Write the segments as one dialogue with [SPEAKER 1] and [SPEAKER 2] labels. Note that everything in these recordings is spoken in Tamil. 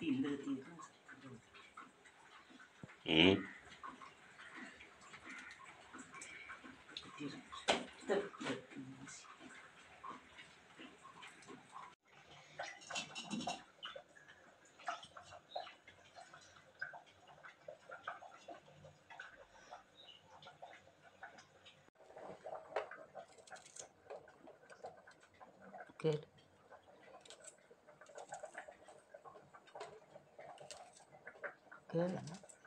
[SPEAKER 1] கத்தி இந்த கத்தி இருக்கு.
[SPEAKER 2] ம்
[SPEAKER 1] கத்தி இருக்கு. இந்த- இந்த- இந்த மாசி. கேளு கேளு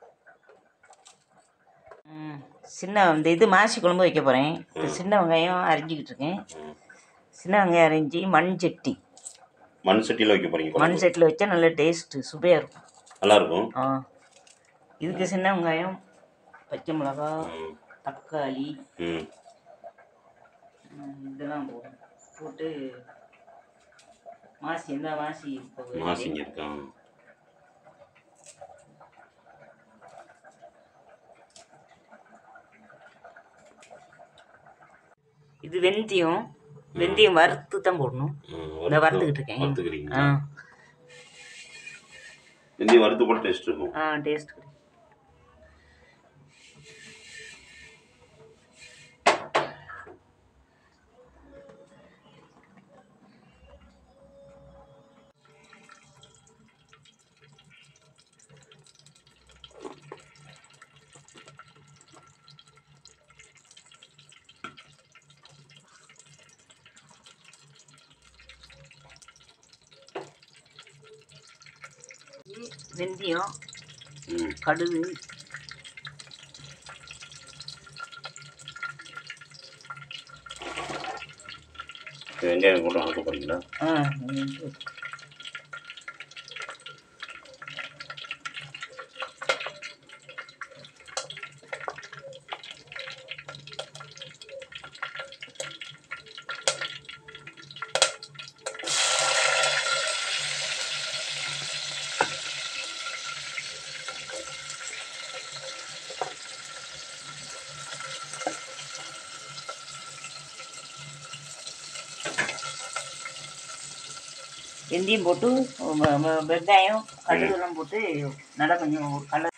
[SPEAKER 1] ம், சின்ன இந்த இது மாசி குழம்பு வைக்க போகிறேன் இப்போ சின்ன வெங்காயம் அரிஞ்சிக்கிட்டு இருக்கேன்
[SPEAKER 2] ம்.
[SPEAKER 1] சின்ன வெங்காயம் அரிஞ்சு மண் சட்டி
[SPEAKER 2] மண் சட்டியில் வைக்க போகிறீங்க
[SPEAKER 1] மண் சட்டியில் வச்சா நல்ல டேஸ்ட்டு சுவையாக இருக்கும்
[SPEAKER 2] நல்லா இருக்கும்
[SPEAKER 1] ஆ இதுக்கு சின்ன வெங்காயம் பச்சை மிளகா
[SPEAKER 2] ம்
[SPEAKER 1] தக்காளி
[SPEAKER 2] ம்
[SPEAKER 1] ம், இதெல்லாம் போடும் போட்டு மாசி இந்த மாசி இப்போ
[SPEAKER 2] மாசிங்க இருக்கான்
[SPEAKER 1] இது வெந்தயம் வெந்தயம் வறுத்து தான் போடணும்
[SPEAKER 2] ம்,
[SPEAKER 1] இந்த வறுத்துக்கிட்டு இருக்கேன்
[SPEAKER 2] வறுத்துக்கிறீங்க
[SPEAKER 1] ஆ
[SPEAKER 2] வெந்தயம் வறுத்து போட்டு டேஸ்ட் இருக்கும்
[SPEAKER 1] ஆ டேஸ்ட் கிடைக்கும் வெந்தயம்
[SPEAKER 2] ம்
[SPEAKER 1] கடுகு
[SPEAKER 2] வெங்காயம் போட்டு வணக்க போகிறீங்களா
[SPEAKER 1] ஆ வெந்தயம். வெந்தயம் போட்டு வ- வ- வெங்காயம் கடுகுலாம் போட்டு நல்லா கொஞ்சம் ஒரு கலர்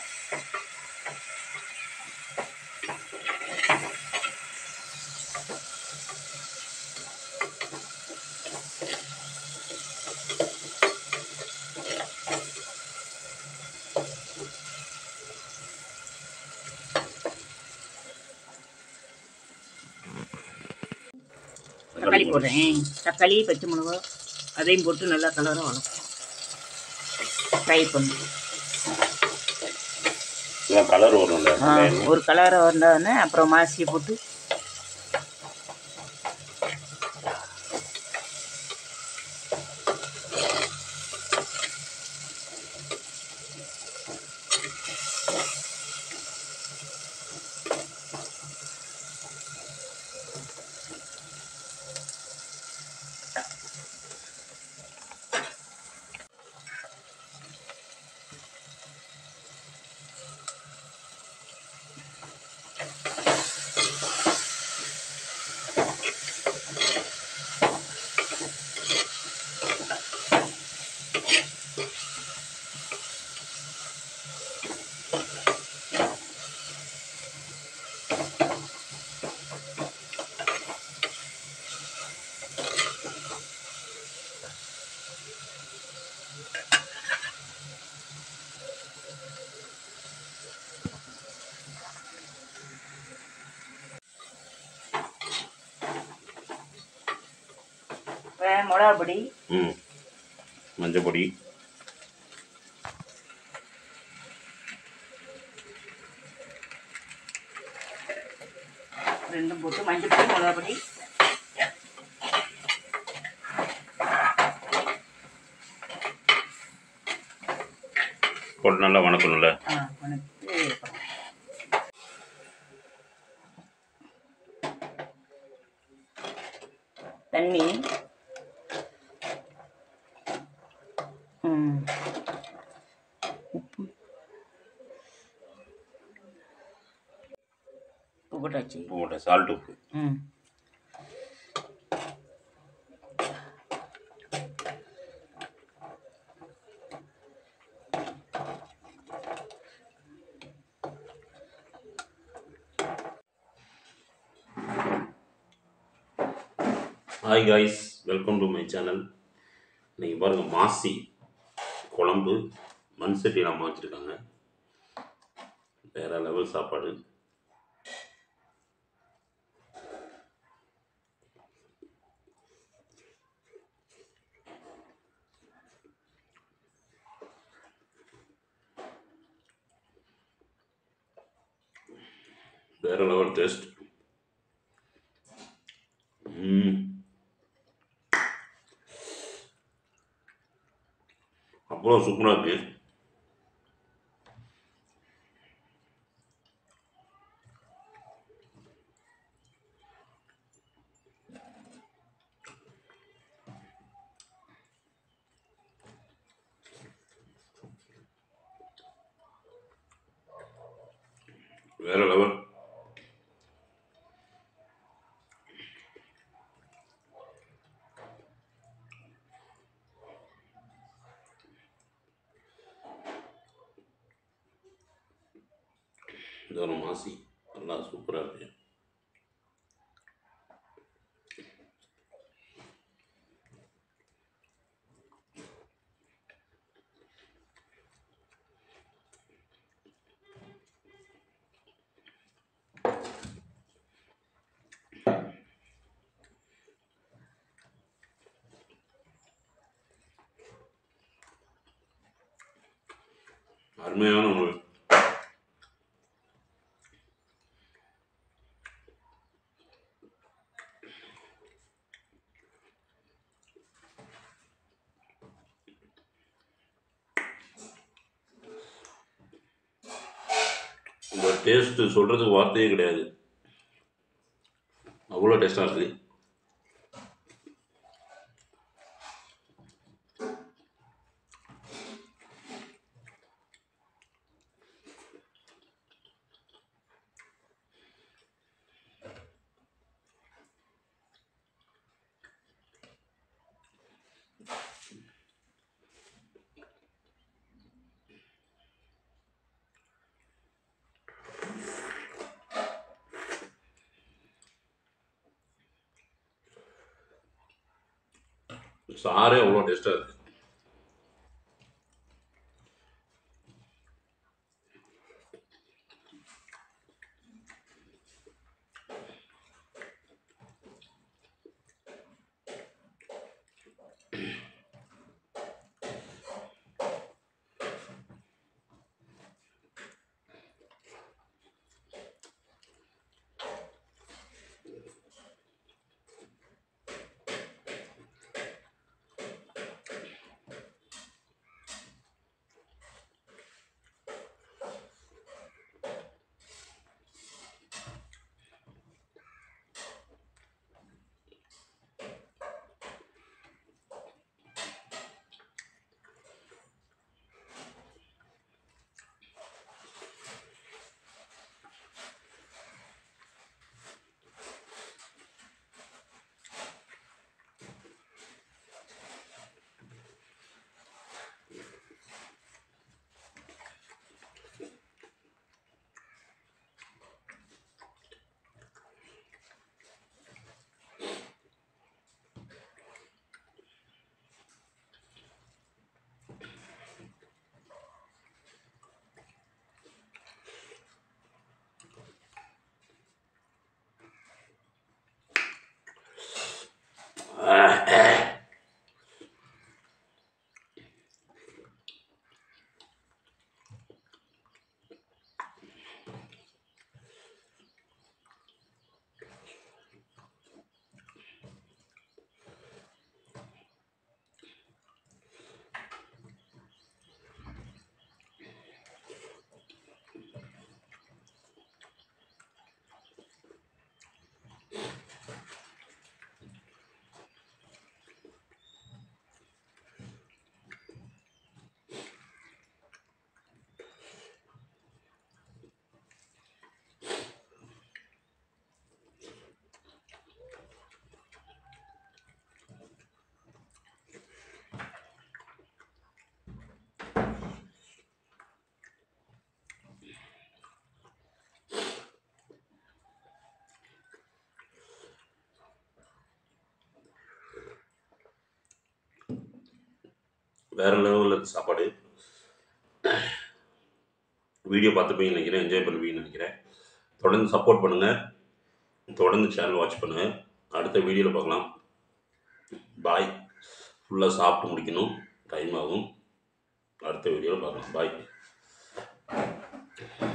[SPEAKER 1] தக்காளி போடுறேன் தக்காளி பச்சை மிளகா அதையும் போட்டு நல்லா கலராக வளர்க்கும் ஃப்ரை பண்ணு
[SPEAKER 2] இதான் கலர் வரும்ல
[SPEAKER 1] ஆ, ஒரு கலராக வந்தோடனே அப்புறம் மாசியை போட்டு இப்போ மிளகா பொடி
[SPEAKER 2] ம் மஞ்சள் பொடி
[SPEAKER 1] ரெண்டும் போட்டு மஞ்சள் பொடி மிளகா பொடி
[SPEAKER 2] போட்டு நல்லா வணக்கணும்ல
[SPEAKER 1] ஆ வணக்கிட்டு அப்புறம் தண்ணி ம் உப்பு உப்பு போட்டாச்சு
[SPEAKER 2] உப்பு போட்டேன் சால்ட் உப்பு
[SPEAKER 1] ம்
[SPEAKER 2] hi guys welcome to my channel இன்னைக்கு பாருங்கள் மாசி குழம்பு மண் சட்டியில் அம்மா வச்சுருக்காங்க வேறு லெவல் சாப்பாடு வேறு லெவல் டேஸ்ட் ம் அவ்வளோ சூப்பராக இருக்கு வேற லெவல் இது ஒரு மாசி நல்லா சூப்பராக இருக்கு அருமையான உணவு இந்த டேஸ்ட்டு சொல்கிறதுக்கு வார்த்தையே கிடையாது அவ்வளோ டேஸ்ட்டாக இருக்குது சாரே அவ்வளோ டேஸ்ட்டாக இருக்குது வேறு லெவலில் இருக்கு சாப்பாடு வீடியோ பார்த்துப்பீங்கன்னு நினைக்கிறேன் என்ஜாய் பண்ணுவீங்கன்னு நினைக்கிறேன் தொடர்ந்து சப்போர்ட் பண்ணுங்கள் தொடர்ந்து சேனல் வாட்ச் பண்ணுங்கள் அடுத்த வீடியோவில் பார்க்கலாம் பாய் ஃபுல்லாக சாப்பிட்டு முடிக்கணும் டைம் ஆகும் அடுத்த வீடியோவில் பார்க்கலாம் பாய்